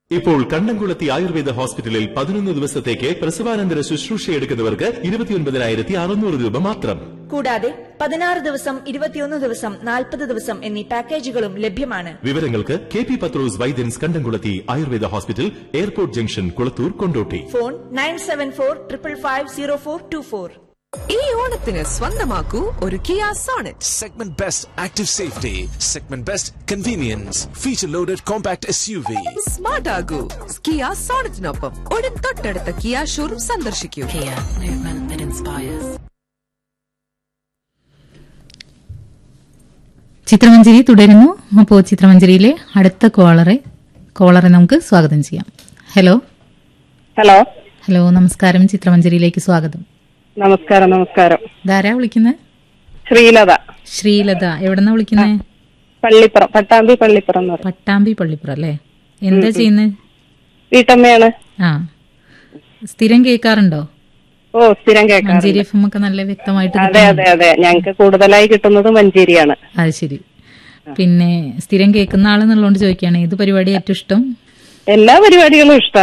ഇപ്പോൾ കണ്ടംകുളത്തി ആയുർവേദ ഹോസ്പിറ്റലിൽ പതിനൊന്ന് ദിവസത്തേക്ക് പ്രസവാനന്തര ശുശ്രൂഷ എടുക്കുന്നവർക്ക് ഇരുപത്തിയൊൻപതിനായിരത്തി അറുന്നൂറ് രൂപ മാത്രം കൂടാതെ പതിനാറ് ദിവസം ഇരുപത്തിയൊന്ന് ദിവസം നാൽപ്പത് ദിവസം എന്നീ പാക്കേജുകളും ലഭ്യമാണ് വിവരങ്ങൾക്ക് കെ പി പത്രോസ് വൈദ്യൻസ് Kandamkulathy Ayurveda hospital airport junction Kulathur Kondotty phone nine seven four triple five zero four two four ഈ ഓണത്തിന് സ്വന്തമാക്കൂ ഒരു Kia Sonet Segment Best Active Safety, Segment Best Convenience, Feature Loaded Compact SUV. Smart ആകൂ കിയ സോണറ്റിനൊപ്പം ഉടൻ തൊട്ടടുത്ത കിയ ഷോറൂം സന്ദർശിക്കൂ Kia, movement that inspires. Chithramanjari തുടരുന്നു അപ്പോൾ ചിത്രമഞ്ജരിയിലെ അടുത്ത കോളറെ കോളറെ നമുക്ക് സ്വാഗതം ചെയ്യാം ഹലോ ഹലോ ഹലോ നമസ്കാരം ചിത്രമഞ്ജരിയിലേക്ക് സ്വാഗതം നമസ്കാരം നമസ്കാരം ഇതാരാ വിളിക്കുന്നത് ശ്രീലത ശ്രീലത എവിടെന്നാ വിളിക്കുന്നത് പള്ളിപ്പുറം പട്ടാമ്പി പള്ളിപ്പുറം എന്ന് പറയും പട്ടാമ്പി പള്ളിപ്പുറം അല്ലേ എന്താ ചെയ്യുന്നത് വീട്ടമ്മയാണ് ആ സ്ഥിരം കേൾക്കാറുണ്ടോ ഓ സ്ഥിരം കേൾക്കാം മഞ്ചേരി എഫ് എം ഒക്കെ നല്ല വ്യക്തമായിട്ട് അതെ കിട്ടുന്നുണ്ട്. അതെ അതെ ഞങ്ങക്ക് കൂടുതലായി കിട്ടുന്നത് മഞ്ചേരിയാണ് അത് ശരി പിന്നെ സ്ഥിരം കേൾക്കുന്ന ആളെന്നുള്ളതുകൊണ്ട് ചോദിക്കുകയാണ് ഏത് പരിപാടി ഏറ്റവും ഇഷ്ടം എല്ലാ പരിപാടികളും ഇഷ്ടം